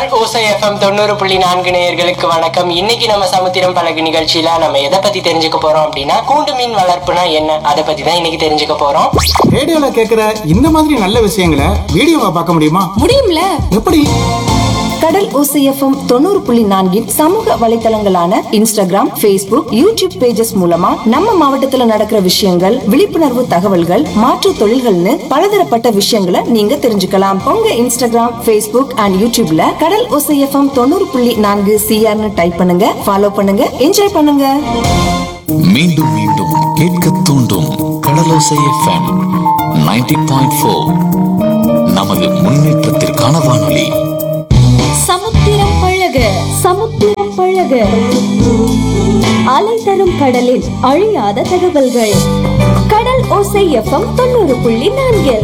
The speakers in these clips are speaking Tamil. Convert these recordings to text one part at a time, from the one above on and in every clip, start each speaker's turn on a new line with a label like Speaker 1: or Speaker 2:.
Speaker 1: கடல் ஓசை எஃப்எம் தொண்ணூறு புள்ளி நான்கு நேயர்களுக்கு வணக்கம் இன்னைக்கு நம்ம சமுத்திரம் பழகு நிகழ்ச்சியில நம்ம எதை பத்தி தெரிஞ்சுக்க போறோம் அப்படின்னா கூண்டு மீன் வளர்ப்புனா என்ன அதை பத்தி தான் இன்னைக்கு தெரிஞ்சுக்க போறோம்
Speaker 2: ரேடியோல கேக்குற இந்த மாதிரி நல்ல விஷயங்களை வீடியோவா பார்க்க முடியுமா
Speaker 3: முடியும்ல
Speaker 2: எப்படி
Speaker 3: கடல் ஓசைஎஃப்எம் தொண்ணூறு புள்ளி நான்கின் சமூக வலைத்தளங்களான இன்ஸ்டாகிராம் ஃபேஸ்புக் யூடியூப் பேஜஸ் மூலமா நம்ம மாவட்டத்துல நடக்கிற விஷயங்கள் விழிப்புணர்வு தகவல்கள் மாற்று தொழில்கள்னு பலதரப்பட்ட விஷயங்களை நீங்க தெரிஞ்சுக்கலாம் உங்க இன்ஸ்டாகிராம் ஃபேஸ்புக் அண்ட் யூடியூப்ல கடல் ஓசைஎஃப்எம் தொண்ணூறு புள்ளி நான்கு சிஆர்னு டைப் பண்ணுங்க ஃபாலோ பண்ணுங்க என்ஜாய் பண்ணுங்க
Speaker 4: மீண்டும் மீண்டும் கேட்க தூண்டும் கடலோசை எஃப்எம் 90.4 பாயிண்ட் நமது முன்னேற்றத்திற்கான வானொலி
Speaker 5: சமுத்திரம் பழக சமுத்திரம் பழக அலை தரும் கடலில் அழியாத தகவல்கள் கடல் ஓசை எஃப்எம் தொண்ணூறு புள்ளி நான்கில்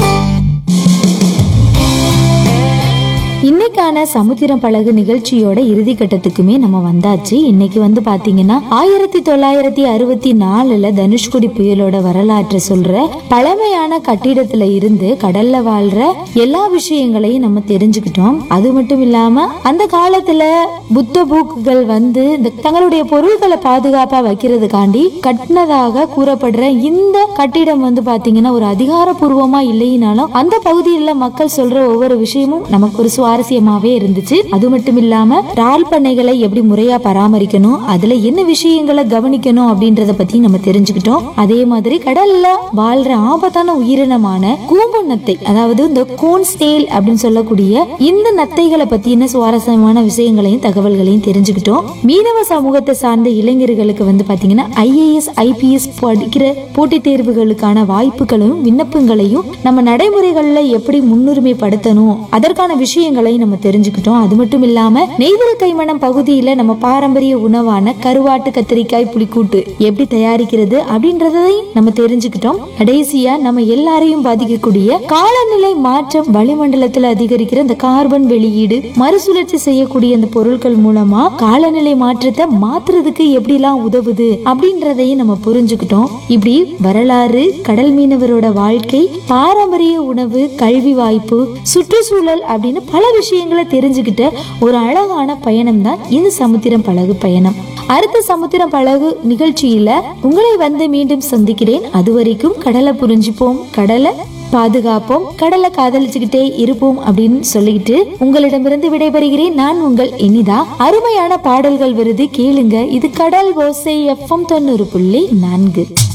Speaker 6: இன்னைக்கான சமுத்திரம் பழகு நிகழ்ச்சியோட இறுதி கட்டத்துக்குமே நம்ம வந்தாச்சு இன்னைக்கு வந்து பாத்தீங்கன்னா ஆயிரத்தி தொள்ளாயிரத்தி அறுபத்தி நாலுல தனுஷ்கோடி புயலோட வரலாற்றை சொல்ற பழமையான கட்டிடத்துல இருந்து கடல்ல வாழ்ற எல்லா விஷயங்களையும் நம்ம தெரிஞ்சுக்கிட்டோம் அது மட்டும் இல்லாம அந்த காலத்துல புத்த பூக்குகள் வந்து இந்த தங்களுடைய பொருள்களை பாதுகாப்பா வைக்கிறதுக்காண்டி கட்டினதாக கூறப்படுற இந்த கட்டிடம் வந்து பாத்தீங்கன்னா ஒரு அதிகாரப்பூர்வமா இல்லைனாலும் அந்த பகுதியில் மக்கள் சொல்ற ஒவ்வொரு விஷயமும் நமக்கு ஒரு சுவாரஸ்யமாவே இருந்துச்சு அது மட்டும் இல்லாம இறால் பண்ணைகளை எப்படி முறையா பராமரிக்கணும் அதுல என்ன விஷயங்களை கவனிக்கணும் அப்படின்றத பத்தி நம்ம தெரிஞ்சுக்கிட்டோம் அதே மாதிரி கடல்ல வாழ்ற ஆபத்தான உயிரினமான கூம்பு நத்தை அதாவது இந்த கோன் ஸ்னேல் அப்படின்னு சொல்லக்கூடிய இந்த நத்தைகளை பத்தின சுவாரஸ்யமான விஷயங்களையும் தகவல்களையும் தெரிஞ்சுக்கிட்டோம் மீனவ சமூகத்தை சார்ந்த இளைஞர்களுக்கு வந்து பாத்தீங்கன்னா ஐஏஎஸ் ஐபிஎஸ் படிக்கிற போட்டித் தேர்வுகளுக்கான வாய்ப்புகளையும் விண்ணப்பங்களையும் நம்ம நடைமுறைகள்ல எப்படி முன்னுரிமைப்படுத்தணும் அதற்கான விஷயங்களை நம்ம தெரிஞ்சுக்கிட்டோம் அது மட்டும் இல்லாம நெய்தல் கைமணம் பகுதியில நம்ம பாரம்பரிய உணவான கருவாட்டு கத்திரிக்காய் புளிக்கூட்டு எப்படி தயாரிக்கிறது அப்படின்றதையும் நம்ம தெரிஞ்சுக்கிட்டோம் கடைசியா நம்ம எல்லாரையும் பாதிக்கக்கூடிய காலநிலை மாற்றம் வளிமண்டலத்துல அதிகரிக்கிற இந்த கார்பன் வெளியீடு மறுசுழற்சி செய்யக்கூடிய இந்த பொருட்கள் மூலமா காலநிலை மாற்றத்தை மாத்துறதுக்கு எப்படிலாம் உதவுது அப்படின்றதையும் நம்ம புரிஞ்சுக்கிட்டோம் இப்படி வரலாறு கடல் மீனவரோட வாழ்க்கை பாரம்பரிய உணவு கல்வி வாய்ப்பு சுற்றுச்சூழல் அப்படின்னு பல விஷயங்களை தெரிஞ்சுக்கிட்ட ஒரு அழகான பயணம் தான் இந்த சமுத்திரம் பழகு பயணம் அடுத்த சமுத்திரம் பழகு நிகழ்ச்சியில உங்களை வந்து மீண்டும் சந்திக்கிறேன் அது வரைக்கும் கடலை புரிஞ்சுப்போம் கடலை பாதுகாப்போம் கடலை காதலிச்சுக்கிட்டே இருப்போம் அப்படின்னு சொல்லிட்டு உங்களிடமிருந்து விடைபெறுகிறேன் நான் உங்கள் இனிதா அருமையான பாடல்கள் வருது கேளுங்க இது கடல் ஓசை எஃப்எம் தொண்ணூறு புள்ளி நான்கு